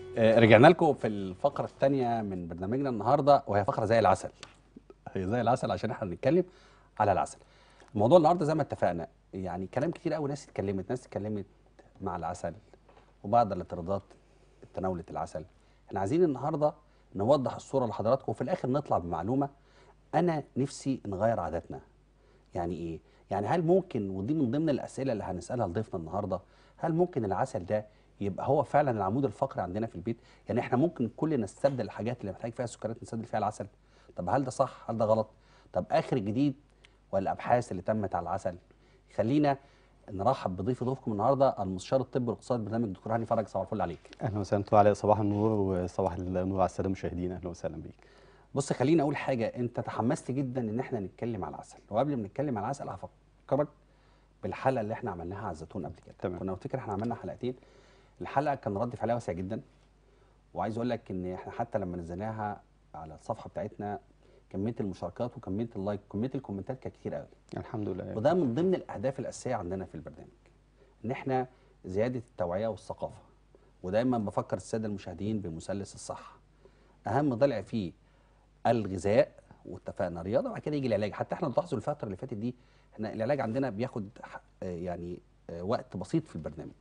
آه، رجعنا لكم في الفقرة الثانية من برنامجنا النهاردة وهي فقرة زي العسل هي زي العسل عشان احنا بنتكلم على العسل الموضوع النهاردة زي ما اتفقنا يعني كلام كتير قوي ناس اتكلمت ناس اتكلمت مع العسل وبعض الاعتراضات تناولة العسل احنا عايزين النهاردة نوضح الصورة لحضراتكم وفي الآخر نطلع بمعلومة أنا نفسي نغير عاداتنا يعني ايه؟ يعني هل ممكن ودي من ضمن الاسئله اللي هنسالها لضيفنا النهارده هل ممكن العسل ده يبقى هو فعلا العمود الفقري عندنا في البيت؟ يعني احنا ممكن كل نستبدل الحاجات اللي محتاج فيها السكريات نستبدل فيها العسل؟ طب هل ده صح؟ هل ده غلط؟ طب اخر الجديد والابحاث اللي تمت على العسل خلينا نرحب بضيف ضيفكم النهارده المستشار الطبي والاقتصادي برنامج دكتور هاني فرج صباح الفل عليك. اهلا وسهلا دكتور علاء صباح النور وصباح النور على الساده المشاهدين اهلا وسهلا بيك بص خليني اقول حاجه انت تحمست جدا ان احنا نتكلم على العسل وقبل ما نتكلم على العسل هفكرك بالحلقه اللي احنا عملناها على الزيتون قبل كده تمام. كنا افتكر احنا عملنا حلقتين الحلقه كان رد فعلها واسع جدا وعايز اقول لك ان احنا حتى لما نزلناها على الصفحه بتاعتنا كميه المشاركات وكميه اللايك وكميه الكومنتات كانت كتير قوي الحمد لله وده من ضمن الاهداف الاساسيه عندنا في البرنامج ان احنا زياده التوعيه والثقافه ودايما بفكر الساده المشاهدين بمثلث الصحه اهم ضلع فيه الغذاء واتفقنا رياضه وبعد كده يجي العلاج حتى احنا نلاحظوا الفتره اللي فاتت دي احنا العلاج عندنا بياخد ح- آه يعني آه وقت بسيط في البرنامج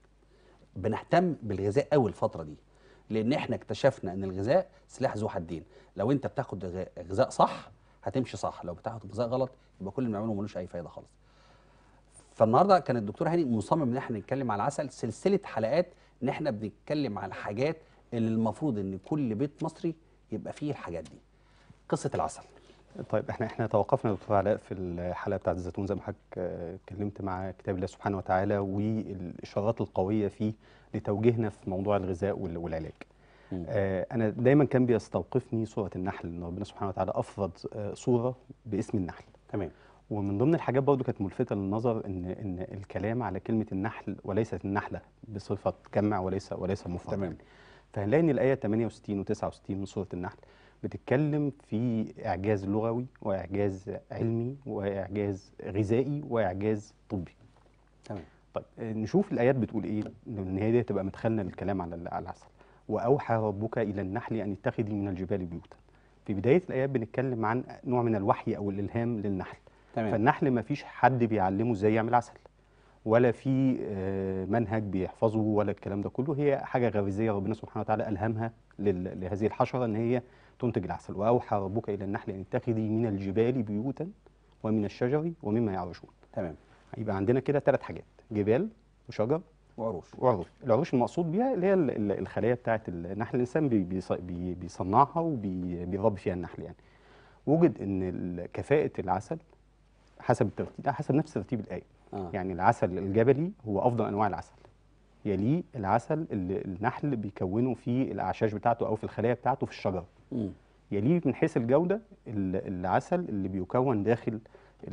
بنهتم بالغذاء قوي الفتره دي لان احنا اكتشفنا ان الغذاء سلاح ذو حدين لو انت بتاخد غ- غذاء صح هتمشي صح لو بتاخد غذاء غلط يبقى كل اللي بنعمله ملوش اي فايده خالص فالنهارده كان الدكتور هاني مصمم ان احنا نتكلم على العسل سلسله حلقات ان احنا بنتكلم على الحاجات اللي المفروض ان كل بيت مصري يبقى فيه الحاجات دي قصه العسل طيب احنا احنا توقفنا يا دكتور علاء في الحلقه بتاعت الزيتون زي ما حضرتك آه، اتكلمت مع كتاب الله سبحانه وتعالى والاشارات القويه فيه لتوجيهنا في موضوع الغذاء وال- والعلاج آه، انا دايما كان بيستوقفني سوره النحل ان ربنا سبحانه وتعالى افرض آه، سوره باسم النحل تمام ومن ضمن الحاجات برضو كانت ملفتة للنظر ان ان الكلام على كلمة النحل وليست النحلة بصفة جمع وليس وليس مفرد تمام. فهنلاقي ان الآية 68 و69 من سورة النحل بتتكلم في إعجاز لغوي وإعجاز علمي وإعجاز غذائي وإعجاز طبي تمام طيب آه، نشوف الآيات بتقول إيه لأن هي دي تبقى مدخلنا للكلام على على العسل وأوحى ربك إلى النحل أن اتخذي من الجبال بيوتا في بداية الآيات بنتكلم عن نوع من الوحي أو الإلهام للنحل تمام فالنحل ما فيش حد بيعلمه ازاي يعمل عسل ولا في آه، منهج بيحفظه ولا الكلام ده كله هي حاجه غريزيه ربنا سبحانه وتعالى الهمها لل- لهذه الحشره ان هي تنتج العسل واوحى ربك الى النحل ان اتخذي من الجبال بيوتا ومن الشجر ومما يعرشون تمام يبقى عندنا كده ثلاث حاجات جبال وشجر وعروش وعروش العروش المقصود بيها اللي هي ال- ال- الخلايا بتاعه النحل الانسان بي- بيص- بي- بيصنعها وبيربي فيها النحل يعني وجد ان ال- كفاءه العسل حسب الترتيب لا، حسب نفس ترتيب الايه آه. يعني العسل الجبلي هو افضل انواع العسل يليه العسل اللي النحل بيكونه في الاعشاش بتاعته او في الخلايا بتاعته في الشجره مم. يليه من حيث الجوده ال- العسل اللي بيكون داخل ال-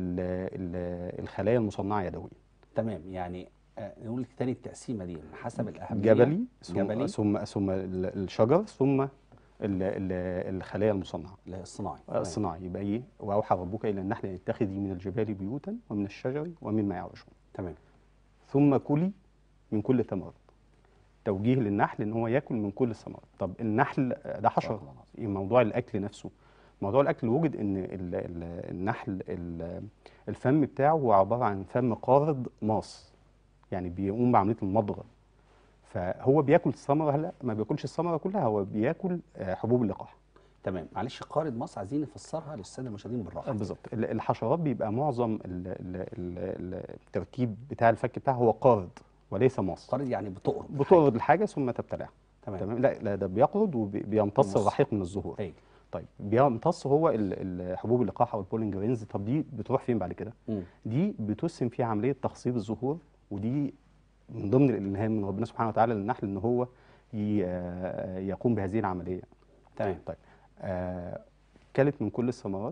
ال- الخلايا المصنعه يدويا تمام يعني آه نقول تاني التقسيمه دي حسب الاهميه جبلي ثم جبلي ثم ثم ال- الشجر ثم ال- ال- الخلايا المصنعه اللي هي الصناعي تمام. الصناعي يبقى ايه واوحى ربك الى النحل ان اتخذي من الجبال بيوتا ومن الشجر ومما يعرشون تمام ثم كلي من كل ثمرات توجيه للنحل ان هو ياكل من كل الثمرات طب النحل ده صدق حشره الله العظيم. إيه موضوع الاكل نفسه موضوع الاكل وجد ان ال ال النحل ال الفم بتاعه هو عباره عن فم قارض ماص يعني بيقوم بعمليه المضغه فهو بياكل الثمره لا ما بياكلش الثمره كلها هو بياكل آه، حبوب اللقاح تمام معلش قارد مصر عايزين نفسرها للساده المشاهدين بالراحه بالظبط ال- الحشرات بيبقى معظم ال- ال- ال- التركيب بتاع الفك بتاعها هو قارض وليس ماص قارد يعني بتقرب بتقرض الحاجه ثم تبتلعها تمام تمام لا لا ده بيقرض وبيمتص يمص. الرحيق من الزهور هايل طيب بيمتص هو ال- ال- حبوب اللقاح او البولين جرينز طب دي بتروح فين بعد كده مم. دي بتسهم فيها عمليه تخصيب الزهور ودي من ضمن الالهام من ربنا سبحانه وتعالى للنحل ان هو ي- آه، يقوم بهذه العمليه تمام طيب آه كلت من كل الثمرات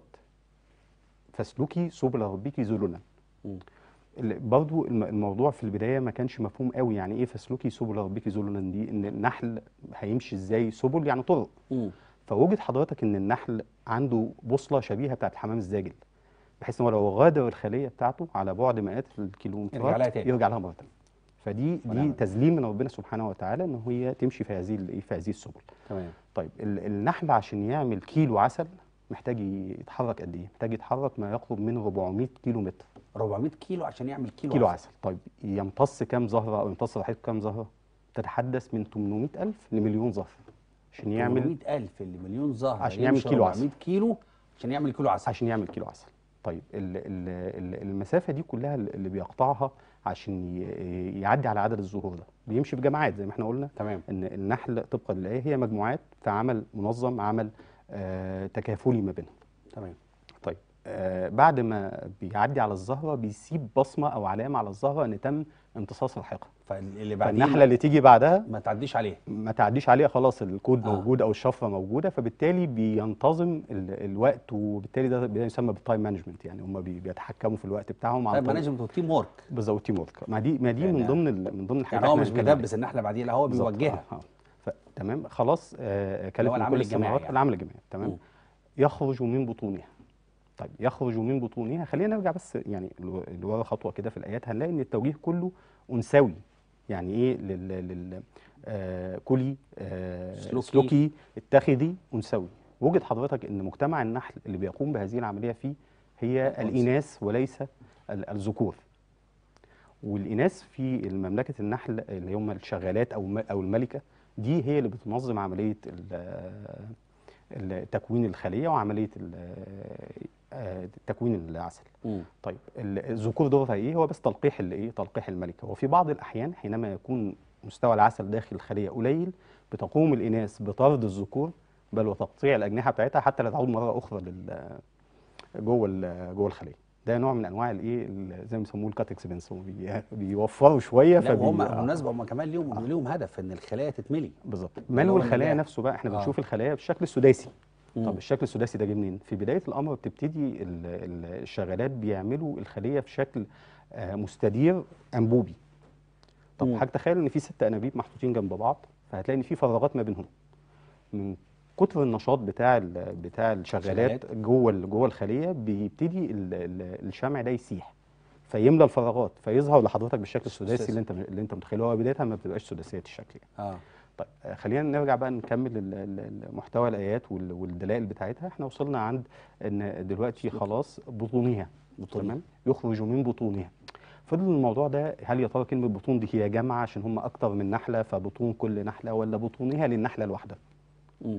فاسلكي سبل ربك ذللا مم. ال- برضو الم- الموضوع في البدايه ما كانش مفهوم قوي يعني ايه فاسلكي سبل ربك ذللا دي ان النحل هيمشي ازاي سبل يعني طرق مم. فوجد حضرتك ان النحل عنده بوصله شبيهه بتاعت الحمام الزاجل بحيث ان هو لو غادر الخليه بتاعته على بعد مئات الكيلومترات يرجع لها تاني. يرجع لها مره تانيه فدي ونعم دي بالله. تسليم من ربنا سبحانه وتعالى ان هي تمشي في هذه الايه في هذه السبل تمام طيب ال- النحل عشان يعمل كيلو عسل محتاج يتحرك قد ايه محتاج يتحرك ما يقرب من 400 كيلو متر 400 كيلو عشان يعمل كيلو, كيلو عسل طيب يمتص كام زهره او يمتص رحيق كام زهره تتحدث من 800 الف لمليون زهره عشان يعمل 800000 لمليون زهر عشان يعمل كيلو عسل. 400 كيلو عشان يعمل كيلو عسل عشان يعمل كيلو عسل طيب ال ال ال المسافه دي كلها اللي بيقطعها عشان ي- يعدي على عدد الزهور ده بيمشي بجماعات زي ما احنا قلنا تمام ان النحل طبقا للايه هي مجموعات في عمل منظم عمل آه تكافلي ما بينهم تمام طيب آه بعد ما بيعدي على الزهره بيسيب بصمه او علامه على الزهره ان تم امتصاص رحيقها فاللي بعدين فالنحله اللي تيجي بعدها ما تعديش عليه ما تعديش عليها خلاص الكود آه. آه. موجود او الشفره موجوده فبالتالي بينتظم ال الوقت وبالتالي ده ده يسمى بالتايم مانجمنت يعني هم بي- بيتحكموا في الوقت بتاعهم عن طيب طريق مانجمنت والتيم ورك بالظبط تيم ورك ما دي ما دي يعني- من ضمن ال- من ضمن الحاجات يعني هو إحنا مش هنتكلم عليها. بيدبس النحله بعدين لا هو بالظبط، بيوجهها آه. آه. ف- تمام خلاص آه كلت من العمل كل الجماعي الثمرات يعني. العمل الجماعي تمام مم. يخرج من بطونها طيب يخرج من بطونها خلينا نرجع بس يعني لو- لورا خطوه كده في الايات هنلاقي ان التوجيه كله انثوي يعني ايه لل, لل... آه كلي آه سلوكي. سلوكي اتخذي انثوي وجد حضرتك ان مجتمع النحل اللي بيقوم بهذه العمليه فيه هي الأنثى. الاناث وليس ال- الذكور والاناث في مملكه النحل اللي هم الشغالات او م- او الملكه دي هي اللي بتنظم عمليه ال- ال- تكوين الخليه وعمليه ال- آه، تكوين العسل مم. طيب ال- الذكور دورها ايه هو بس تلقيح الايه تلقيح الملكه وفي بعض الاحيان حينما يكون مستوى العسل داخل الخليه قليل بتقوم الاناث بطرد الذكور بل وتقطيع الاجنحه بتاعتها حتى لا تعود مره اخرى لل جوه ال- جوه الخليه ده نوع من انواع الايه ال- زي ما بيسموه الكات اكسبنس بيوفروا شويه لا وهم فبي- بالمناسبه هم كمان ليهم ليهم هدف ان الخلايا تتملي بالظبط اللي ملو هو الخلايا النجاح. نفسه بقى احنا آه. بنشوف الخلايا بالشكل السداسي مم. طب الشكل السداسي ده جه منين في بدايه الامر بتبتدي ال- ال- الشغالات بيعملوا الخليه في شكل آه، مستدير انبوبي طب مم. حضرتك تخيل ان في ست انابيب محطوطين جنب بعض فهتلاقي ان في فراغات ما بينهم من كتر النشاط بتاع ال- بتاع الشغالات شغالات. جوه ال- جوه الخليه بيبتدي ال- ال- الشمع ده يسيح فيملى الفراغات فيظهر لحضرتك بالشكل السداسي سداسي. اللي انت اللي انت متخيله هو بدايتها ما بتبقاش سداسيه الشكل يعني. اه طيب آه، خلينا نرجع بقى نكمل ال- ال- محتوى الايات وال- والدلائل بتاعتها احنا وصلنا عند ان دلوقتي خلاص بطونها بطونها. تمام يخرج من بطونها فضل الموضوع ده هل يا ترى كلمه بطون دي هي جامعه عشان هم اكتر من نحله فبطون كل نحله ولا بطونها للنحله الواحده مم.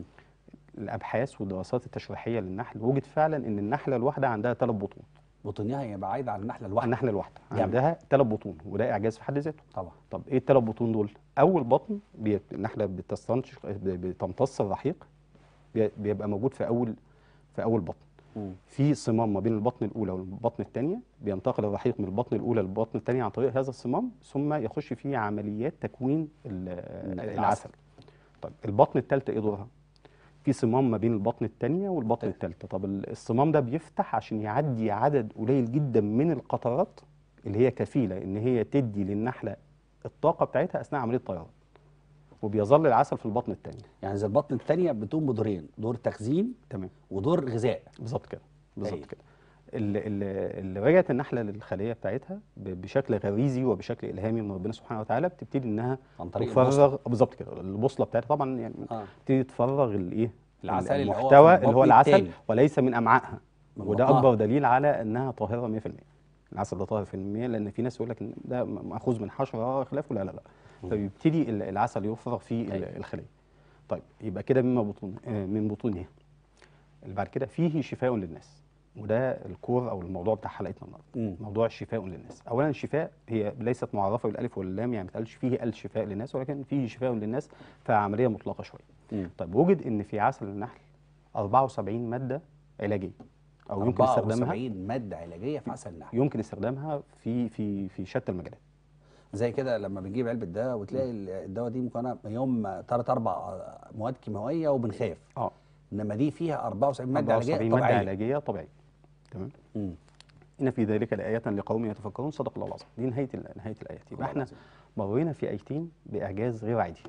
الابحاث والدراسات التشريحيه للنحل وجد فعلا ان النحله الواحده عندها ثلاث بطون بطونها هيبقى عايده على النحله الواحده النحله الواحده جامد. عندها ثلاث بطون وده اعجاز في حد ذاته طبعا طب ايه الثلاث بطون دول؟ اول بطن بي... النحله بتستنشق ب- بتمتص الرحيق بي- بيبقى موجود في اول في اول بطن مم. في صمام ما بين البطن الاولى والبطن الثانيه بينتقل الرحيق من البطن الاولى للبطن الثانيه عن طريق هذا الصمام ثم يخش فيه عمليات تكوين ال- العسل. العسل طيب البطن الثالثه ايه دورها؟ في صمام ما بين البطن الثانيه والبطن الثالثه طب ال- الصمام ده بيفتح عشان يعدي عدد قليل جدا من القطرات اللي هي كفيله ان هي تدي للنحله الطاقه بتاعتها اثناء عمليه الطيران وبيظل العسل في البطن الثانيه يعني زي البطن الثانيه بتقوم بدورين دور تخزين تمام ودور غذاء بالظبط كده بالظبط أيوة. كده اللي, اللي اللي رجعت النحله للخليه بتاعتها ب- بشكل غريزي وبشكل الهامي من ربنا سبحانه وتعالى بتبتدي انها عن طريق تفرغ بالظبط كده البوصله بتاعتها طبعا يعني اه تبتدي تفرغ الايه العسل اللي هو في المحتوى اللي هو البطن العسل التاني. وليس من امعائها من وده بطنها. اكبر دليل على انها طاهره 100% العسل ده طاهر في المية لان في ناس يقول لك ان ده ماخوذ من حشره خلافه لا لا لا فبيبتدي ال- العسل يفرغ في ال- أيوة. الخليه طيب يبقى كده مما بطون آه، من بطونها اللي بعد كده فيه شفاء للناس وده الكور او الموضوع بتاع حلقتنا النهارده مم. موضوع الشفاء للناس اولا الشفاء هي ليست معرفه بالالف واللام يعني ما تقالش فيه الشفاء للناس ولكن فيه شفاء للناس فعمليه مطلقه شويه مم. طيب وجد ان في عسل النحل 74 ماده علاجيه او يمكن استخدامها 74 ماده علاجيه في عسل النحل يمكن استخدامها في في في شتى المجالات زي كده لما بنجيب علبه دواء وتلاقي الدواء دي مكونه من يوم ثلاث اربع مواد كيماويه وبنخاف اه انما دي فيها 74 ماده 74 علاجيه ماده طبيعيه علاجيه طبيعيه تمام مم. ان في ذلك لايات لقوم يتفكرون صدق الله العظيم دي نهايه ال- نهايه الايات يبقى الله احنا العظيم. مرينا في ايتين باعجاز غير عادي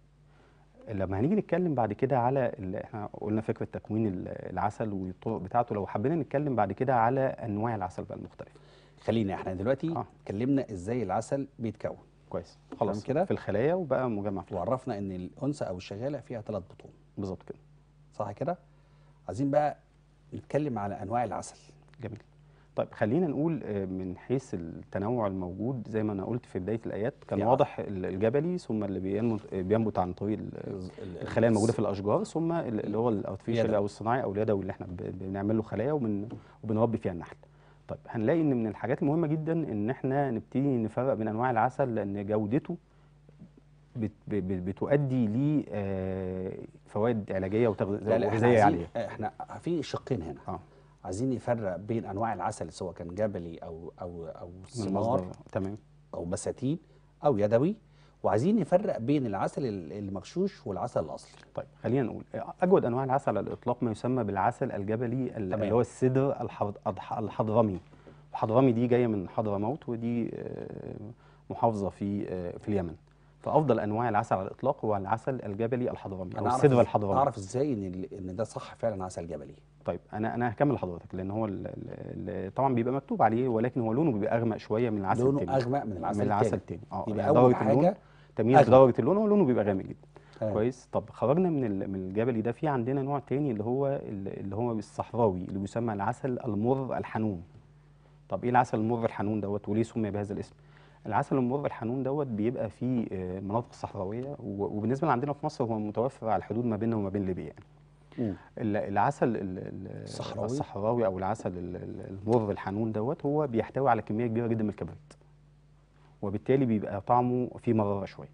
لما هنيجي نتكلم بعد كده على ال- احنا قلنا فكره تكوين ال- العسل والطرق بتاعته لو حبينا نتكلم بعد كده على انواع العسل بقى المختلفه خلينا احنا دلوقتي آه. اتكلمنا ازاي العسل بيتكون كويس خلاص كده؟ في الخلايا وبقى مجمع في الخلايا. وعرفنا ان الانثى او الشغاله فيها ثلاث بطون بالظبط كده صح كده عايزين بقى نتكلم على انواع العسل جميل طيب خلينا نقول آه، من حيث التنوع الموجود زي ما انا قلت في بدايه الايات كان في واضح ال- الجبلي ثم اللي بينمت بينبت عن طريق ال- الخلايا الموجوده في الاشجار ثم ال- اللي هو الارتفيشال اليدوي. او الصناعي او اليدوي اللي احنا ب- بنعمل له خلايا وبن وبنربي فيها النحل طيب هنلاقي ان من الحاجات المهمه جدا ان احنا نبتدي نفرق بين انواع العسل لان جودته بت ب- ب- بتؤدي لفوائد علاجيه لا لا احنا وغذائيه عايزين عاليه احنا في شقين هنا اه عايزين نفرق بين انواع العسل سواء كان جبلي او او او من ثمار المصدر تمام او بساتين او يدوي وعايزين نفرق بين العسل ال- المغشوش والعسل الاصلي طيب خلينا نقول اجود انواع العسل على الاطلاق ما يسمى بالعسل الجبلي ال- تمام. اللي هو السدر الحض- الح- الحضرمي الحضرمي دي جايه من حضرموت ودي آه، محافظه في آه، في اليمن فافضل انواع العسل على الاطلاق هو العسل الجبلي الحضرمي او أعرف السدر إز- الحضرمي اعرف ازاي ان ال- ان ده صح فعلا عسل جبلي طيب انا انا هكمل لحضرتك لان هو ال- ال- ال- طبعا بيبقى مكتوب عليه ولكن هو لونه بيبقى اغمق شويه من العسل لونه التاني اغمق من العسل من العسل التاني التاني اه يبقى يعني اول درجه اللون حاجه تمييز أغمق. درجه اللون هو لونه بيبقى غامق جدا تمام. كويس طب خرجنا من ال- من الجبلي ده في عندنا نوع تاني اللي هو ال- اللي هو الصحراوي اللي بيسمى العسل المر الحنون طب ايه العسل المر الحنون دوت وليه سمي بهذا الاسم العسل المر الحنون دوت بيبقى في آه، المناطق الصحراويه و- وبالنسبه لعندنا في مصر هو متوفر على الحدود ما بيننا وما بين ليبيا يعني مم. ال- العسل ال- ال- الصحراوي؟ الصحراوي او العسل ال- ال- المر الحنون دوت هو بيحتوي على كميه كبيره جدا من الكبريت وبالتالي بيبقى طعمه فيه مراره شويه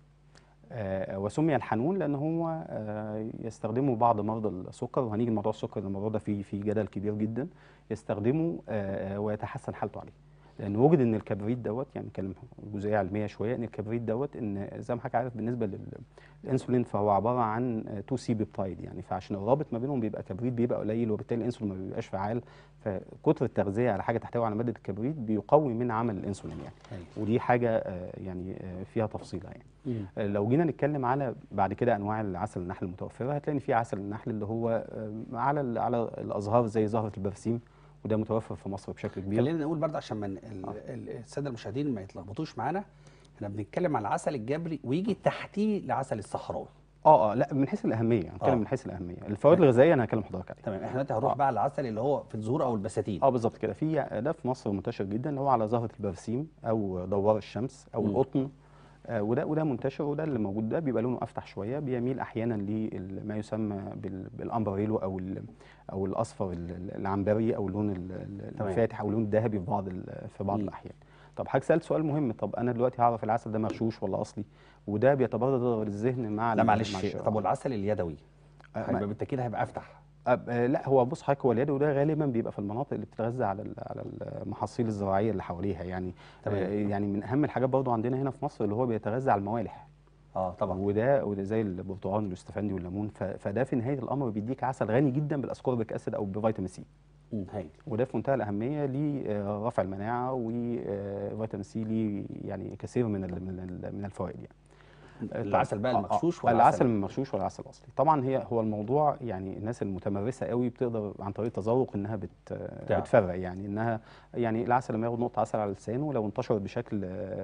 آه، وسمي الحنون لان هو آه، يستخدمه بعض مرضى السكر وهنيجي لموضوع السكر لأن الموضوع ده فيه فيه جدل كبير جدا يستخدمه آه، آه، ويتحسن حالته عليه لان وجد ان الكبريت دوت يعني نتكلم جزئيه علميه شويه ان الكبريت دوت ان زي ما حضرتك عارف بالنسبه للانسولين فهو عباره عن 2 سي بيبتايد يعني فعشان الرابط ما بينهم بيبقى كبريت بيبقى قليل وبالتالي الانسولين ما بيبقاش فعال فكتر التغذيه على حاجه تحتوي على ماده الكبريت بيقوي من عمل الانسولين يعني أيوة. ودي حاجه آه، يعني آه، فيها تفصيله يعني مم. آه، لو جينا نتكلم على بعد كده انواع العسل النحل المتوفره هتلاقي إن في عسل النحل اللي هو آه، على ال- على الازهار زي زهره البرسيم وده متوفر في مصر بشكل كبير خلينا نقول برضه عشان من ال- ال- الساده المشاهدين ما يتلخبطوش معانا احنا بنتكلم على العسل الجبري ويجي تحتيه العسل الصحراوي اه اه لا من حيث الاهميه هنتكلم آه. من حيث الاهميه الفوائد الغذائيه انا هكلم حضرتك عليها تمام احنا دلوقتي هنروح آه. بقى على العسل اللي هو في الزهور او البساتين اه بالظبط كده في ده في مصر منتشر جدا اللي هو على زهره البرسيم او دوار الشمس او مم. القطن آه وده وده منتشر وده اللي موجود ده بيبقى لونه افتح شويه بيميل احيانا لما يسمى بال- بالامبريلو او ال- او الاصفر ال- ال- العنبري او اللون ال- ال- تمام. الفاتح او اللون الذهبي في بعض ال- في بعض مم. الاحيان طب حضرتك سالت سؤال مهم طب انا دلوقتي هعرف العسل ده مغشوش ولا اصلي وده بيتبادر الذهن مع لا ال- معلش مع الشراء. طب والعسل اليدوي آه، هيبقى بالتاكيد هيبقى افتح أب- آه، لا هو بص حضرتك هو اليدوي ده غالبا بيبقى في المناطق اللي بتتغذى على ال- على المحاصيل الزراعيه اللي حواليها يعني تمام. آه، يعني من اهم الحاجات برضو عندنا هنا في مصر اللي هو بيتغذى على الموالح اه طبعا وده وده زي البرتقال والاستفندي والليمون ف- فده في نهايه الامر بيديك عسل غني جدا بالاسكوربيك اسيد او بفيتامين سي مم، هايل وده في منتهى الاهميه لرفع المناعه وفيتامين سي ليه يعني كثير من ال- من ال- من الفوائد يعني العسل بقى آه، آه. المغشوش ولا العسل المغشوش ولا العسل الاصلي طبعا هي هو الموضوع يعني الناس المتمرسه قوي بتقدر عن طريق التذوق انها بت تعرف. بتفرق يعني انها يعني العسل لما ياخد نقطه عسل على لسانه لو انتشرت بشكل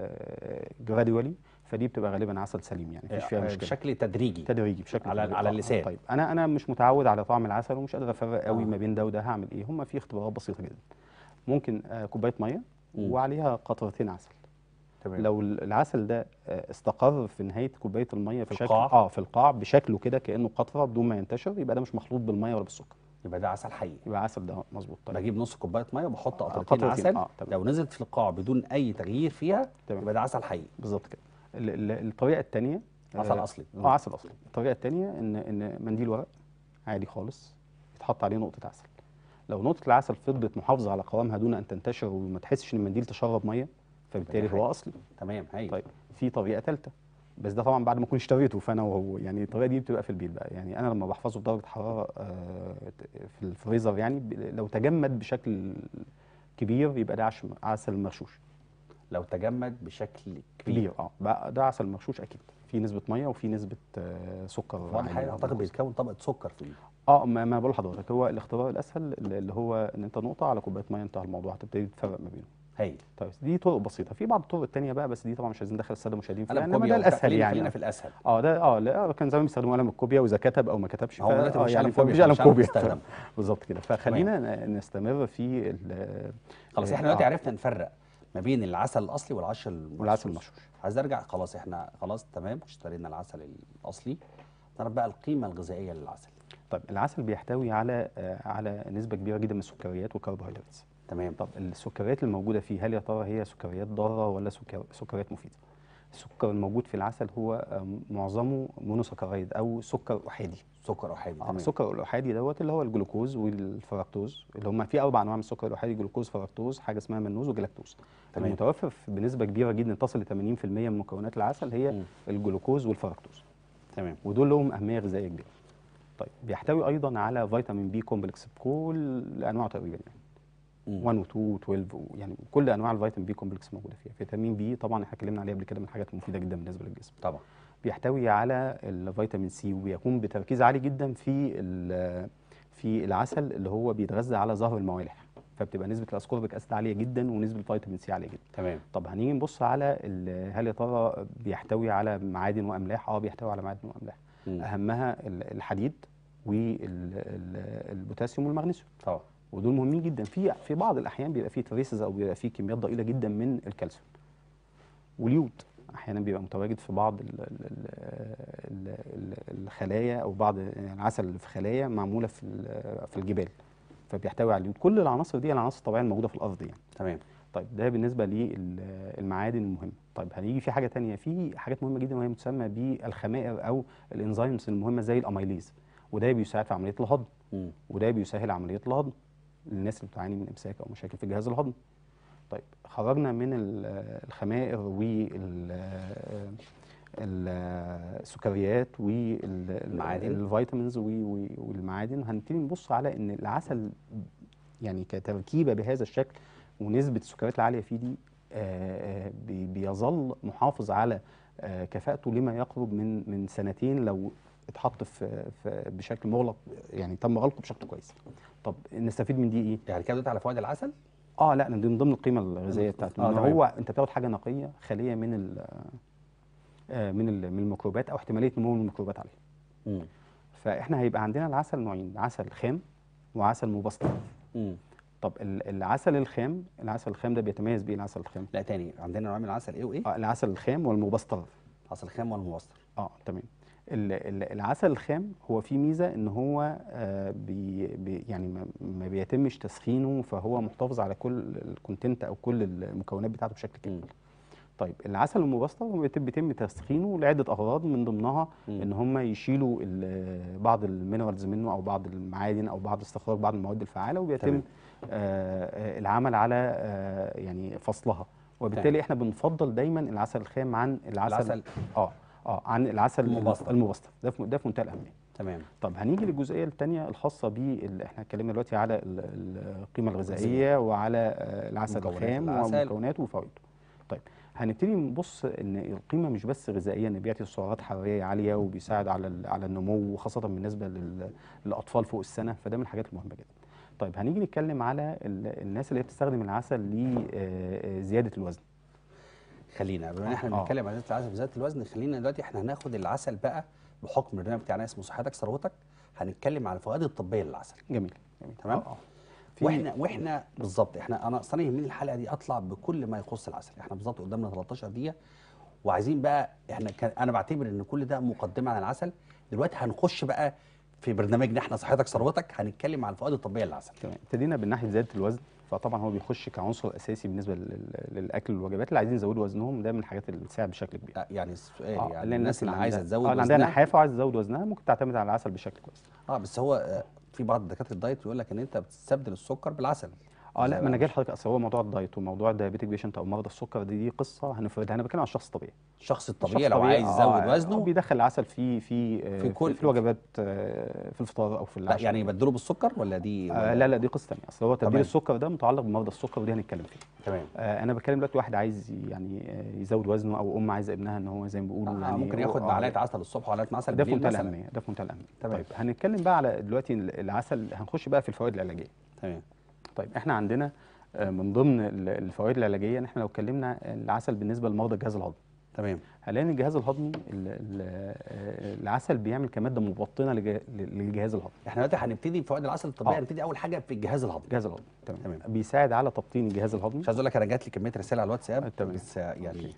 جراديولي فدي بتبقى غالبا عسل سليم يعني مفيش فيها آه، مشكله بشكل تدريجي تدريجي بشكل على- تدريجي. على آه، اللسان. طيب انا انا مش متعود على طعم العسل ومش قادر افرق قوي آه. ما بين ده وده هعمل ايه هم في اختبارات بسيطه جدا ممكن آه، كوبايه ميه مم. وعليها قطرتين عسل تمام لو ال- العسل ده آه، استقر في نهايه كوبايه الميه في في شكل القاع؟ اه في القاع بشكله كده كانه قطره بدون ما ينتشر يبقى ده مش مخلوط بالميه ولا بالسكر يبقى ده عسل حقيقي يبقى عسل ده مظبوط طيب بجيب نص كوبايه ميه وبحط آه، قطرتين قطرتين، عسل آه، تمام. لو نزلت في القاع بدون اي تغيير فيها تمام. يبقى ده عسل حقيقي بالظبط كده ال- ال- الطريقه الثانيه عسل أصلي. اه عسل اصلي الطريقه الثانيه ان ان منديل ورق عادي خالص يتحط عليه نقطه عسل لو نقطه العسل فضلت محافظه على قوامها دون ان تنتشر وما تحسش ان المنديل تشرب ميه فبالتالي حقيقي. هو اصلي تمام هايل طيب في طريقه ثالثه بس ده طبعا بعد ما اكون اشتريته فانا وهو يعني الطريقه دي بتبقى في البيت بقى يعني انا لما بحفظه بدرجه حراره آه، في الفريزر يعني ب- لو تجمد بشكل كبير يبقى ده عش- عسل مغشوش لو تجمد بشكل كبير كبير اه بقى ده عسل مغشوش اكيد في نسبه ميه وفي نسبه آه، سكر واضح عالية اعتقد موجودة. بيتكون طبقه سكر فيه اه ما ما بقول لحضرتك هو الاختبار الاسهل اللي هو ان انت نقطه على كوبايه ميه انتهى الموضوع هتبتدي تفرق ما بينهم هايل طيب دي طرق بسيطه في بعض الطرق التانيه بقى بس دي طبعا مش عايزين ندخل الساده المشاهدين فيها قلم انما كوبيا ده وبتاع. الاسهل خلينا- يعني خلينا في الاسهل اه ده اه لا كان زمان بيستخدموا قلم الكوبيا واذا كتب او ما كتبش هو ف- دلوقتي آه، مفيش يعني قلم كوبيا، مفيش قلم فمش عارف كوبيا يستخدم. بالظبط كده فخلينا ن- نستمر في ال- خلاص آه، احنا دلوقتي آه. عرفنا نفرق ما بين العسل الاصلي والعسل المشروش والعسل المشروش. عايز ارجع خلاص احنا خلاص تمام اشترينا العسل الاصلي نعرف بقى القيمه الغذائيه للعسل طيب العسل بيحتوي على آه، على نسبه كبيره جدا من السكريات والكربوهيدرات تمام طب السكريات الموجوده فيه هل يا ترى هي سكريات ضاره ولا سكر سكريات مفيده السكر الموجود في العسل هو آه، معظمه مونوسكرايد او سكر احادي سكر احادي آه، تمام السكر الاحادي دوت اللي هو الجلوكوز والفركتوز اللي هم في اربع انواع من السكر الاحادي جلوكوز فركتوز حاجه اسمها منوز وجلاكتوز تمام. المتوفر في- بنسبه كبيره جدا تصل ل 80% من مكونات العسل هي مم. الجلوكوز والفركتوز تمام ودول لهم اهميه غذائيه كبيره طيب بيحتوي ايضا على فيتامين بي كومبلكس بكل انواعه تقريبا يعني مم. 1 و 2 و 12 و- يعني كل انواع الفيتامين بي كومبلكس موجوده فيها فيتامين بي طبعا احنا اتكلمنا عليه قبل كده من الحاجات المفيده جدا بالنسبه للجسم طبعا بيحتوي على الفيتامين سي وبيكون بتركيز عالي جدا في ال- في العسل اللي هو بيتغذى على زهر الموالح فبتبقى نسبه الاسكوربيك اسيد عاليه جدا ونسبه الفيتامين سي عاليه جدا تمام طب هنيجي نبص على ال- هل يا ترى بيحتوي على معادن واملاح اه بيحتوي على معادن واملاح مم. اهمها ال- الحديد والبوتاسيوم والمغنيسيوم طبعا ودول مهمين جدا في في بعض الاحيان بيبقى فيه تريسز او بيبقى فيه كميات ضئيله جدا من الكالسيوم واليود احيانا بيبقى متواجد في بعض ال ال ال ال الخلايا او بعض يعني العسل اللي في خلايا معموله في ال- في الجبال فبيحتوي على اليود كل العناصر دي العناصر الطبيعيه الموجوده في الارض يعني تمام طيب ده بالنسبه للمعادن المهمه طيب هنيجي في حاجه تانية في حاجات مهمه جدا وهي متسمى بالخمائر او الانزيمز المهمه زي الاميليز وده بيساعد في عمليه الهضم مم. وده بيسهل عمليه الهضم للناس اللي بتعاني من امساك او مشاكل في الجهاز الهضمي طيب خرجنا من ال- الخمائر وال السكريات المعادن. والفيتامينز والمعادن هنبتدي نبص على ان العسل يعني كتركيبه بهذا الشكل ونسبه السكريات العاليه فيه دي آه، آه، بي- بيظل محافظ على آه، كفاءته لما يقرب من من سنتين لو اتحط في في بشكل مغلق يعني تم غلقه بشكل كويس طب نستفيد من دي ايه يعني كده دلوقتي على فوائد العسل اه لا دي من ضمن القيمه الغذائيه بتاعته آه، ان تمام. هو انت بتاخد حاجه نقيه خاليه من ال آه، من ال- من الميكروبات او احتماليه نمو الميكروبات عليها مم. فاحنا هيبقى عندنا العسل نوعين عسل خام وعسل مبستر مم. طب ال- العسل الخام العسل الخام ده بيتميز بايه العسل الخام لا تاني عندنا نوع من العسل ايه وايه آه العسل الخام والمبستر عسل خام والمبستر اه تمام ال- ال- العسل الخام هو فيه ميزه ان هو آه بي بي يعني ما, ما بيتمش تسخينه فهو محتفظ على كل الكونتنت او كل المكونات بتاعته بشكل كامل مم. طيب العسل المبستر هو بيتم بيتم تسخينه لعده اغراض من ضمنها مم. ان هم يشيلوا ال- بعض المينرالز منه او بعض المعادن او بعض استخراج بعض المواد الفعاله وبيتم تمام. آه آه، العمل على آه يعني فصلها وبالتالي احنا بنفضل دايما العسل الخام عن العسل العسل اه اه عن العسل المبستر. المبستر ده في ده في منتهى الاهميه تمام طب هنيجي للجزئيه الثانيه الخاصه بال احنا اتكلمنا دلوقتي على ال- ال- القيمه الغذائيه وعلى آه، العسل مكونات الخام العسل. ومكوناته وفوائده طيب هنبتدي نبص ان القيمه مش بس غذائيه ان بيعطي سعرات حراريه عاليه وبيساعد على ال- على النمو وخاصه بالنسبه لل- للاطفال فوق السنه فده من الحاجات المهمه جدا طيب هنيجي نتكلم على ال- الناس اللي هي بتستخدم العسل لزياده الوزن خلينا بما ان احنا آه. بنتكلم عن زياده العسل وزياده الوزن خلينا دلوقتي احنا هناخد العسل بقى بحكم البرنامج بتاعنا اسمه صحتك ثروتك هنتكلم عن الفوائد الطبيه للعسل جميل جميل تمام؟ آه، آه. في- واحنا واحنا بالظبط احنا انا اصلا يهمني الحلقه دي اطلع بكل ما يخص العسل احنا بالظبط قدامنا 13 دقيقه وعايزين بقى احنا كان انا بعتبر ان كل ده مقدمه عن العسل دلوقتي هنخش بقى في برنامجنا احنا صحتك ثروتك هنتكلم عن الفوائد الطبيه للعسل تمام ابتدينا من ناحيه زياده الوزن فطبعا هو بيخش كعنصر اساسي بالنسبه لل- للاكل والوجبات اللي عايزين يزودوا وزنهم ده من الحاجات اللي بتساعد بشكل كبير آه، يعني السؤال آه، يعني لأن الناس اللي عايزه عندها- تزود اه اللي عندها وزنها نحافه وعايزه تزود وزنها ممكن تعتمد على العسل بشكل كويس اه بس هو آه، في بعض دكاتره الدايت يقول لك ان انت بتستبدل السكر بالعسل اه لا زي ما انا بقى جاي لحضرتك اصل هو موضوع الدايت وموضوع الدايابيتيك بيشنت او مرضى السكر دي دي قصه هنفردها انا بتكلم عن الشخص الطبيعي الشخص الشخص الطبيعي لو عايز يزود آه، وزنه بيدخل العسل في في آه، في كل- في الوجبات آه، في الفطار او في لا العشاء يعني يبدله بالسكر ولا دي آه ولا لا لا دي قصه ثانيه اصل هو تبديل تمام. السكر ده متعلق بمرضى السكر ودي هنتكلم فيه تمام آه انا بتكلم دلوقتي واحد عايز يعني آه، يزود وزنه او ام عايزه ابنها ان هو زي ما بيقولوا آه يعني ممكن ياخد آه، معلقه عسل الصبح ومعلقه عسل ده في بالليل منتهى مثلا الاهميه ده في منتهى الاهميه تمام. طيب هنتكلم بقى على دلوقتي العسل هنخش بقى في الفوائد العلاجيه تمام طيب احنا عندنا آه، من ضمن ال- الفوائد العلاجيه ان احنا لو اتكلمنا العسل بالنسبه لمرضى الجهاز الهضمي تمام هنلاقي ان الجهاز الهضمي ال- ال- آه، العسل بيعمل كماده مبطنه لج- للجهاز الهضمي احنا دلوقتي هنبتدي بفوائد العسل الطبيعي آه. هنبتدي اول حاجه في الجهاز الهضمي الجهاز الهضمي تمام. تمام. بيساعد على تبطين الجهاز الهضمي مش عايز اقول لك انا جات لي كميه رسائل على الواتساب آه، تمام. بس يعني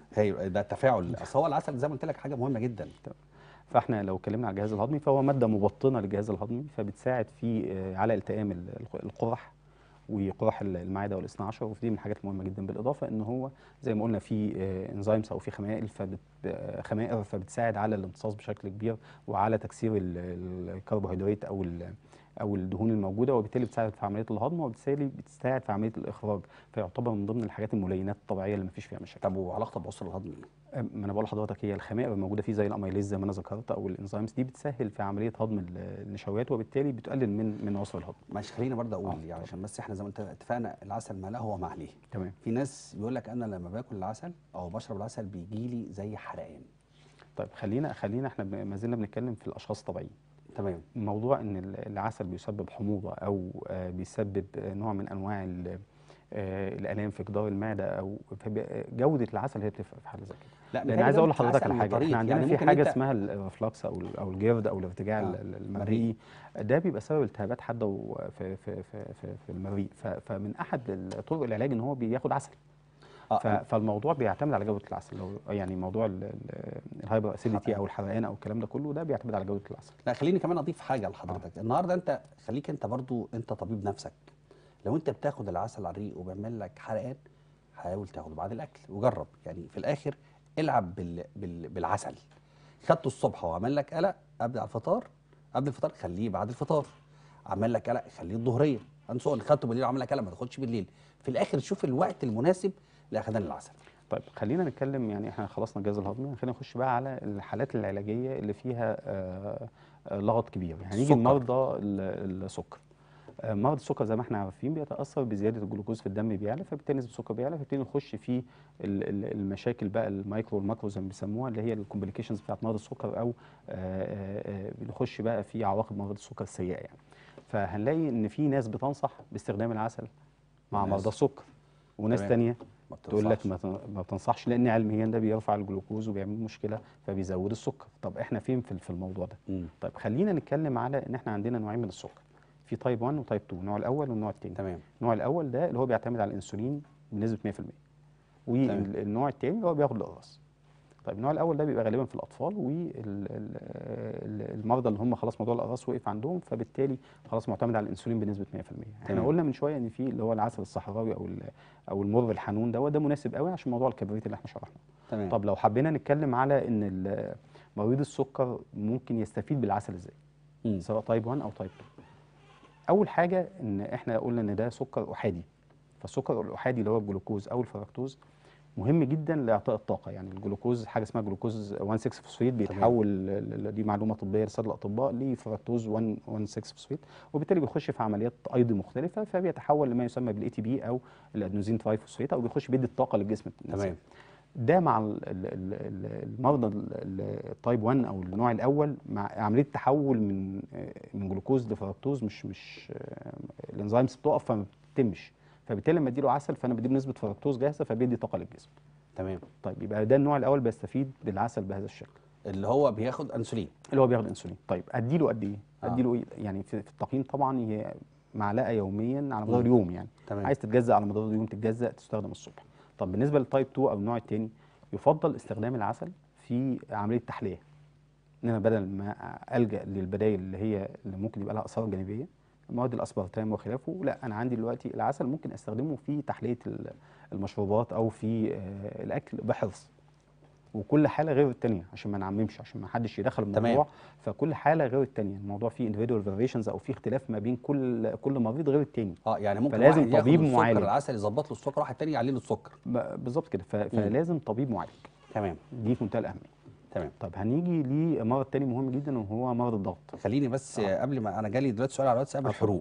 هي ده التفاعل اصل هو العسل زي ما قلت لك حاجه مهمه جدا فاحنا لو اتكلمنا على الجهاز الهضمي فهو ماده مبطنه للجهاز الهضمي فبتساعد في آه، على التئام ال- الق- القرح وقرح ال- المعده والاثنى عشر ودي من الحاجات المهمه جدا بالاضافه ان هو زي ما قلنا في انزيمز او في خمائل فبت آه، خمائر فبتساعد على الامتصاص بشكل كبير وعلى تكسير ال- ال- الكربوهيدرات او ال- او الدهون الموجوده وبالتالي بتساعد في عمليه الهضم وبالتالي بتساعد في عمليه الاخراج فيعتبر من ضمن الحاجات الملينات الطبيعيه اللي مفيش فيها مشاكل طب وعلاقته بالعسر الهضمي ايه؟ ما انا بقول لحضرتك هي الخمائر الموجوده فيه زي الاميليز زي ما انا ذكرت او الانزيمز دي بتسهل في عمليه هضم ال- النشويات وبالتالي بتقلل من من عسر الهضم ماشي خليني برضه اقول آه، يعني عشان بس احنا زي ما انت اتفقنا العسل ما له هو ما عليه تمام في ناس بيقول لك انا لما باكل العسل او بشرب العسل بيجي لي زي حرقان طيب خلينا خلينا احنا ب- ما زلنا بنتكلم في الاشخاص الطبيعيين تمام موضوع ان ال- العسل بيسبب حموضه او آه، بيسبب آه، نوع من انواع ال- آه، الالام في جدار المعده او فب- جوده العسل هي بتفرق في حاله زي كده لا لان متهيألي عايز اقول جودة لحضرتك العسل على حاجه والطريق. احنا عندنا يعني في ممكن حاجه انت- اسمها ال- الرفلكس او ال- او الجرد او الارتجاع آه، ال- ال- المريء. المريء ده بيبقى سبب التهابات حاده و- في في في في, في المريء ف- فمن احد طرق العلاج ان هو بياخد عسل آه، ف- فالموضوع بيعتمد على جوده العسل لو يعني موضوع ال- ال- الهايبر اسيديتي او الحرقان او الكلام ده كله ده بيعتمد على جوده العسل لا خليني كمان اضيف حاجه لحضرتك النهارده انت خليك انت برضو انت طبيب نفسك لو انت بتاخد العسل على الريق وبيعمل لك حرقان حاول تاخده بعد الاكل وجرب يعني في الاخر العب بال... بال... بالعسل خدته الصبح وعمل لك قلق قبل على الفطار قبل الفطار خليه بعد الفطار عمل لك قلق خليه الظهريه انسون خدته بالليل وعمل لك قلق ما تاخدش بالليل في الاخر شوف الوقت المناسب لاخدان العسل طيب خلينا نتكلم يعني احنا خلصنا الجهاز الهضمي خلينا نخش بقى على الحالات العلاجيه اللي فيها آه، آه، لغط كبير يعني نيجي السكر. لمرضى ال- السكر آه، مرض السكر زي ما احنا عارفين بيتاثر بزياده الجلوكوز في الدم بيعلى فبالتالي نسبه السكر بيعلى فبالتالي نخش في ال- ال- المشاكل بقى المايكرو والماكرو زي ما بيسموها اللي هي الكومبليكيشنز بتاعت مرض السكر او آه، آه، آه، بنخش بقى في عواقب مرض السكر السيئه يعني فهنلاقي ان في ناس بتنصح باستخدام العسل مع وناس- مرضى السكر وناس تمام. تانية ما تقول لك بتنصحش. ما تن- ما بتنصحش لان علميا ده بيرفع الجلوكوز وبيعمل مشكله فبيزود السكر طب احنا فين في في الموضوع ده مم. طيب خلينا نتكلم على ان احنا عندنا نوعين من السكر في تايب 1 وتايب 2 النوع الاول والنوع الثاني تمام النوع الاول ده اللي هو بيعتمد على الانسولين بنسبه 100% والنوع الثاني اللي هو بياخد الاقراص طيب النوع الاول ده بيبقى غالبا في الاطفال والمرضى اللي هم خلاص موضوع الاقراص وقف عندهم فبالتالي خلاص معتمد على الانسولين بنسبه 100% احنا تمام. قلنا من شويه ان في اللي هو العسل الصحراوي او ال- او المر الحنون ده وده مناسب قوي عشان موضوع الكبريت اللي احنا شرحناه تمام طب لو حبينا نتكلم على ان ال- مريض السكر ممكن يستفيد بالعسل ازاي مم. سواء تايب 1 او تايب 2 اول حاجه ان احنا قلنا ان ده سكر احادي فالسكر الاحادي اللي هو الجلوكوز او الفركتوز مهم جدا لاعطاء الطاقه يعني الجلوكوز حاجه اسمها جلوكوز 1,6 فوسفيت بيتحول ل- ل- دي معلومه طبيه للساده الاطباء لفركتوز 1,6 فوسفيت وبالتالي بيخش في عمليات ايض مختلفه فبيتحول لما يسمى بالاي تي بي او الادنوزين تراي فوسفيت او بيخش بيدي الطاقه للجسم الإنسان. تمام ده مع ال- ال- ال- ال- المرضى ال- ال- التايب 1 او النوع الاول مع عمليه تحول من آه، من جلوكوز لفركتوز مش مش آه، الانزيمز بتقف فما بتتمش فبالتالي لما اديله عسل فانا بديله نسبه فركتوز جاهزه فبيدي طاقه للجسم تمام طيب يبقى ده النوع الاول بيستفيد بالعسل بهذا الشكل اللي هو بياخد انسولين اللي هو بياخد انسولين طيب اديله قد ايه آه. اديله ايه يعني في, في التقييم طبعا هي معلقه يوميا على مدار مم. اليوم يعني تمام عايز تتجزأ على مدار اليوم تتجزأ تستخدم الصبح طب بالنسبه للتايب 2 او النوع الثاني يفضل استخدام العسل في عمليه تحليه ان انا بدل ما الجا للبدائل اللي هي اللي ممكن يبقى لها اثار جانبيه مواد الاسبرتام وخلافه لا انا عندي دلوقتي العسل ممكن استخدمه في تحليه ال- المشروبات او في آه، الاكل بحرص وكل حاله غير الثانيه عشان ما نعممش عشان ما حدش يدخل تمام. الموضوع فكل حاله غير الثانيه الموضوع فيه individual variations او فيه اختلاف ما بين كل كل مريض غير الثاني اه يعني ممكن فلازم واحد ياخد طبيب السكر معالج. العسل يظبط له السكر واحد تاني يعلي له السكر ب- بالظبط كده ف- فلازم طبيب معالج تمام دي في منتهى الاهميه تمام طب هنيجي لمرض تاني مهم جدا وهو مرض الضغط خليني بس آه. قبل ما انا جالي دلوقتي سؤال على الواتساب آه، الحروق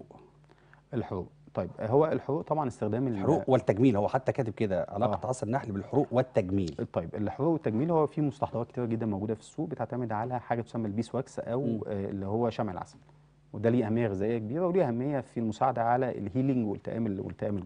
الحروق طيب هو الحروق طبعا استخدام ال- الحروق والتجميل هو حتى كاتب كده آه. علاقه عسل النحل بالحروق والتجميل طيب الحروق والتجميل هو في مستحضرات كتير جدا موجوده في السوق بتعتمد على حاجه تسمى البيس واكس او مم. آه، اللي هو شمع العسل وده ليه اهميه غذائيه كبيره وليه اهميه في المساعده على الهيلينج والتئام ال- والتئام الجروح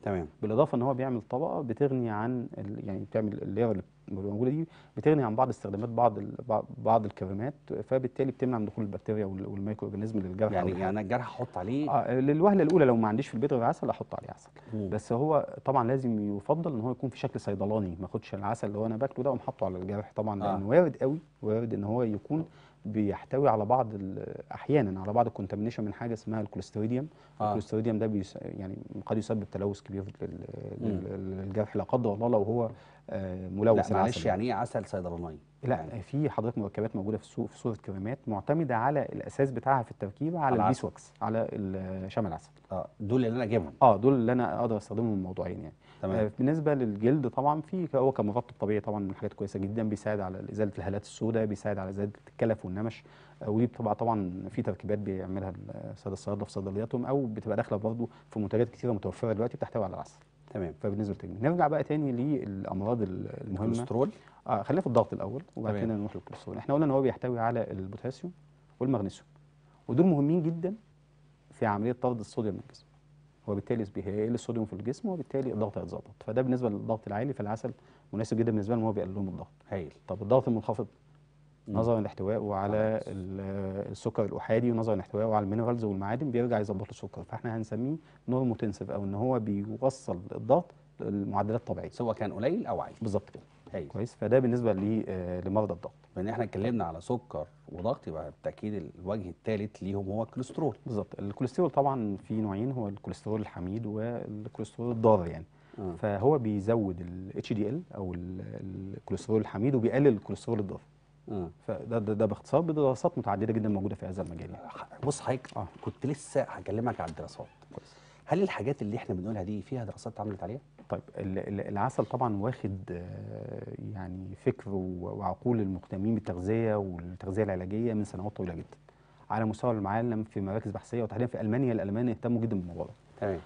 تمام بالاضافه ان هو بيعمل طبقه بتغني عن ال- يعني بتعمل اللير اللي موجوده دي بتغني عن بعض استخدامات بعض ال- بعض- بعض الكريمات فبالتالي بتمنع من دخول البكتيريا وال- والميكرو اورجانيزم للجرح أو يعني الحاجة. يعني الجرح احط عليه اه للوهله الاولى لو ما عنديش في البيت غير عسل احط عليه عسل مم. بس هو طبعا لازم يفضل ان هو يكون في شكل صيدلاني ما اخدش العسل اللي هو انا باكله ده واقوم حاطه على الجرح طبعا آه. لانه وارد قوي وارد ان هو يكون بيحتوي على بعض ال- احيانا على بعض الكونتامينيشن من حاجه اسمها الكوليستريديوم آه. الكوليستريديوم ده بيس يعني قد يسبب تلوث كبير لل- لل- للجرح لا قدر الله لو هو آه، ملوث لا معلش العسل يعني ايه عسل صيدلاني لا في حضرتك مركبات موجوده في السوق في صوره كريمات معتمده على الاساس بتاعها في التركيبه على على العسل. البيس واكس على ال- شمع العسل اه دول اللي انا اجيبهم اه دول اللي انا اقدر استخدمهم موضوعيا يعني تمام. آه بالنسبه للجلد طبعا في ك- هو كمغطى طبيعي طبعا من الحاجات كويسه جدا بيساعد على ازاله الهالات السوداء بيساعد على ازاله الكلف والنمش آه ودي بتبقى طبعا في تركيبات بيعملها الساده الصيادله في صيدلياتهم او بتبقى داخله برضه في منتجات كتيره متوفره دلوقتي بتحتوي على العسل تمام فبالنسبه للتجميل نرجع بقى تاني للامراض ال- المهمه الكوليسترول اه خلينا في الضغط الاول وبعد تمام. كده نروح للكوليسترول احنا قلنا ان هو بيحتوي على البوتاسيوم والمغنيسيوم ودول مهمين جدا في عمليه طرد الصوديوم من الجسم وبالتالي هيقل الصوديوم في الجسم وبالتالي الضغط هيتظبط فده بالنسبه للضغط العالي فالعسل مناسب جدا بالنسبه لهم هو بيقلل لهم الضغط هايل طب الضغط المنخفض مم. نظرا لاحتوائه على ال- السكر الاحادي ونظرا لاحتوائه على المينرالز والمعادن بيرجع يظبط السكر فاحنا هنسميه نورموتنسيف او ان هو بيوصل الضغط للمعدلات الطبيعيه سواء كان قليل او عالي بالظبط كده هايل كويس فده بالنسبه ل- آه، لمرضى الضغط بان احنا اتكلمنا على سكر وضغط يبقى بالتاكيد الوجه الثالث ليهم هو الكوليسترول بالظبط الكوليسترول طبعا في نوعين هو الكوليسترول الحميد والكوليسترول الضار يعني آه. فهو بيزود ال HDL او ال- الكوليسترول الحميد وبيقلل الكوليسترول الضار آه. فده ده, ده باختصار بدراسات متعدده جدا موجوده في هذا المجال يعني. بص حضرتك آه. كنت لسه هكلمك على الدراسات كويس هل الحاجات اللي احنا بنقولها دي فيها دراسات اتعملت عليها؟ طيب ال- ال- العسل طبعا واخد آه، يعني فكر و- وعقول المهتمين بالتغذيه والتغذيه العلاجيه من سنوات طويله جدا على مستوى العالم في مراكز بحثيه وتحديدا في المانيا الالمان اهتموا جدا بالموضوع ده تمام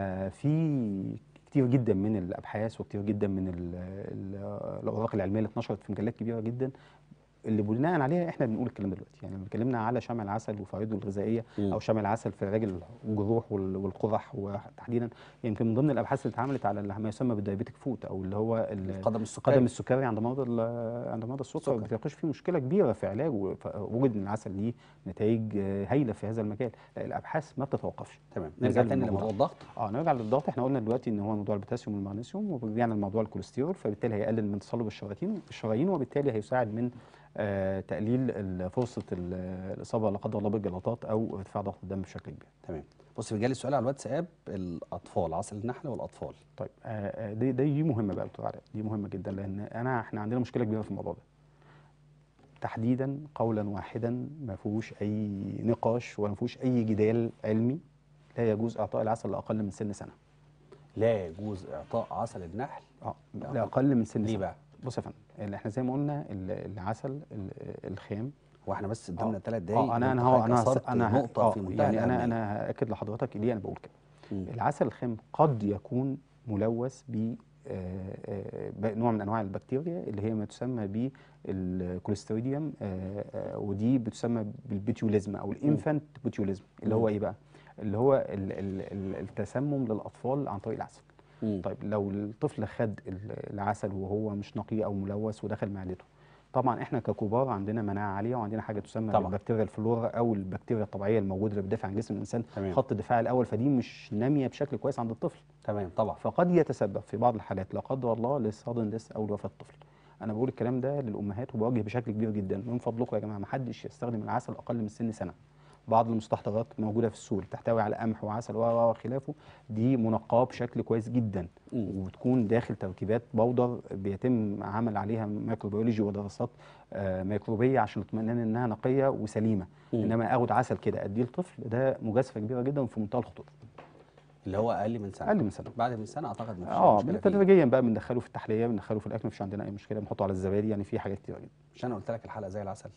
ففي كتير جدا من الابحاث وكتير جدا من ال- ال- الاوراق العلميه اللي اتنشرت في مجلات كبيره جدا اللي بناء عليها احنا بنقول الكلام ده دلوقتي يعني لما اتكلمنا على شمع العسل وفوائده الغذائيه مم. او شمع العسل في علاج الجروح وال- والقرح وتحديدا يمكن من ضمن الابحاث اللي اتعملت على اللي ما يسمى بالدايبيتك فوت او اللي هو ال- القدم السكري قدم السكري عند مرضى ال- عند مرضى السكر السكر. بتناقش فيه مشكله كبيره في علاجه فوجد ان العسل ليه نتائج آه، هايله في هذا المجال لا، الابحاث ما بتتوقفش تمام ما نرجع زال تاني موجود. لموضوع الضغط اه نرجع للضغط احنا قلنا دلوقتي ان هو موضوع البوتاسيوم والمغنيسيوم ورجعنا لموضوع الكوليسترول فبالتالي هيقلل من تصلب الشرايين الشرايين وبالتالي هيساعد من آه تقليل ال- فرصه ال- الاصابه لا قدر الله بالجلطات او ارتفاع ضغط الدم بشكل كبير. تمام بص جالي سؤال على الواتساب الاطفال عسل النحل والاطفال طيب آه آه، دي دي دي مهمه بقى يا دكتور علاء دي مهمه جدا لان انا احنا عندنا مشكله كبيره في الموضوع ده. تحديدا قولا واحدا ما فيهوش اي نقاش ولا فيهوش اي جدال علمي لا يجوز اعطاء العسل لاقل من سن سنه. لا يجوز اعطاء عسل النحل اه لاقل من سن ليه سنه. بقى؟ بص يا فندم اللي احنا زي ما قلنا ال- العسل ال- الخام واحنا بس قدامنا آه. ثلاث دقايق اه انا وأنت انا هو حضرتك انا أثرت هس- انا ه- نقطه آه، في منتهى يعني انا الأهمية. انا هاكد لحضرتك ليه انا بقول كده مم. العسل الخام قد يكون ملوث ب آه، آه، ب- نوع من انواع البكتيريا اللي هي ما تسمى بالكوليستريديوم آه، آه، ودي بتسمى بالبيتيوليزم او الانفانت بيتيوليزم اللي هو مم. ايه بقى؟ اللي هو ال- ال- ال- التسمم للاطفال عن طريق العسل. مم. طيب لو الطفل خد ال- العسل وهو مش نقي او ملوث ودخل معدته طبعا احنا ككبار عندنا مناعه عاليه وعندنا حاجه تسمى طبعا. بالبكتيريا الفلورا او البكتيريا الطبيعيه الموجوده اللي بتدافع عن جسم الانسان تمام. خط الدفاع الاول فدي مش ناميه بشكل كويس عند الطفل تمام طبعا فقد يتسبب في بعض الحالات لا قدر الله للصدن ديس او لوفاه الطفل انا بقول الكلام ده للامهات وبوجه بشكل كبير جدا من فضلكم يا جماعه ما حدش يستخدم العسل اقل من سن سنه بعض المستحضرات موجوده في السوق تحتوي على قمح وعسل و- و- وخلافه دي منقاه بشكل كويس جدا مم. وبتكون داخل تركيبات بودر بيتم عمل عليها ميكروبيولوجي ودراسات آه، ميكروبيه عشان اطمئنان انها نقيه وسليمه مم. انما اخد عسل كده اديه لطفل ده مجازفه كبيره جدا وفي منتهى الخطوره اللي هو اقل من سنه اقل من سنه بعد من سنه اعتقد مفيش اه مشكله فيه تدريجيا بقى بندخله في التحليه بندخله في الاكل مفيش عندنا اي مشكله بنحطه على الزبادي يعني في حاجات كتير جدا مش انا قلت لك الحلقه زي العسل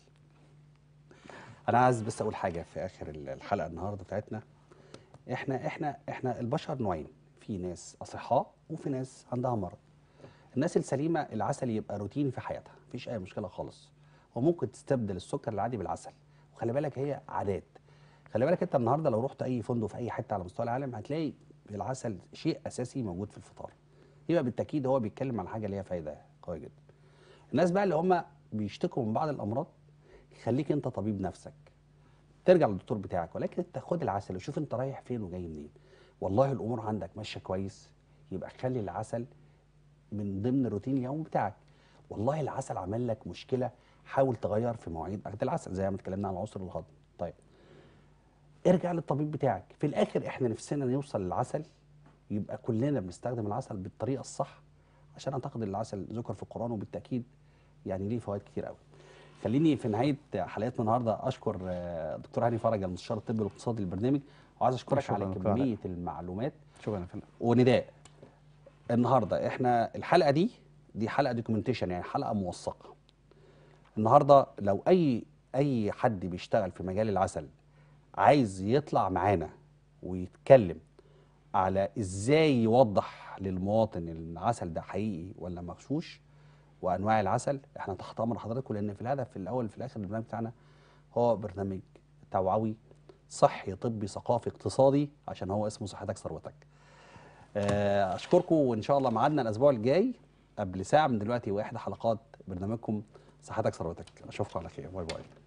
انا عايز بس اقول حاجه في اخر ال- الحلقه النهارده بتاعتنا احنا احنا احنا البشر نوعين في ناس اصحاء وفي ناس عندها مرض الناس السليمه العسل يبقى روتين في حياتها مفيش اي مشكله خالص وممكن تستبدل السكر العادي بالعسل وخلي بالك هي عادات خلي بالك انت النهارده لو رحت اي فندق في اي حته على مستوى العالم هتلاقي العسل شيء اساسي موجود في الفطار يبقى بالتاكيد هو بيتكلم عن حاجه ليها فايده قويه جدا الناس بقى اللي هم بيشتكوا من بعض الامراض خليك انت طبيب نفسك ترجع للدكتور بتاعك ولكن انت خد العسل وشوف انت رايح فين وجاي منين والله الامور عندك ماشيه كويس يبقى خلي العسل من ضمن الروتين اليومي بتاعك والله العسل عمل لك مشكله حاول تغير في مواعيد اخذ العسل زي ما اتكلمنا عن عنصر الهضم طيب ارجع للطبيب بتاعك في الاخر احنا نفسنا نوصل للعسل يبقى كلنا بنستخدم العسل بالطريقه الصح عشان اعتقد العسل ذكر في القران وبالتاكيد يعني ليه فوائد كتير قوي خليني في نهايه حلقتنا النهارده اشكر آه، دكتور هاني فرج المستشار الطبي والاقتصادي للبرنامج وعايز اشكرك شكراً على دكتور علاء. كميه المعلومات شكرا يا فندم ونداء النهارده احنا الحلقه دي دي حلقه دوكيومنتيشن يعني حلقه موثقه النهارده لو اي اي حد بيشتغل في مجال العسل عايز يطلع معانا ويتكلم على ازاي يوضح للمواطن ان العسل ده حقيقي ولا مغشوش وانواع العسل احنا تحت امر حضراتكم لان في الهدف في الاول في الاخر البرنامج بتاعنا هو برنامج توعوي صحي طبي ثقافي اقتصادي عشان هو اسمه صحتك ثروتك آه، اشكركم وان شاء الله ميعادنا الاسبوع الجاي قبل ساعه من دلوقتي واحدى حلقات برنامجكم صحتك ثروتك اشوفكم على خير باي باي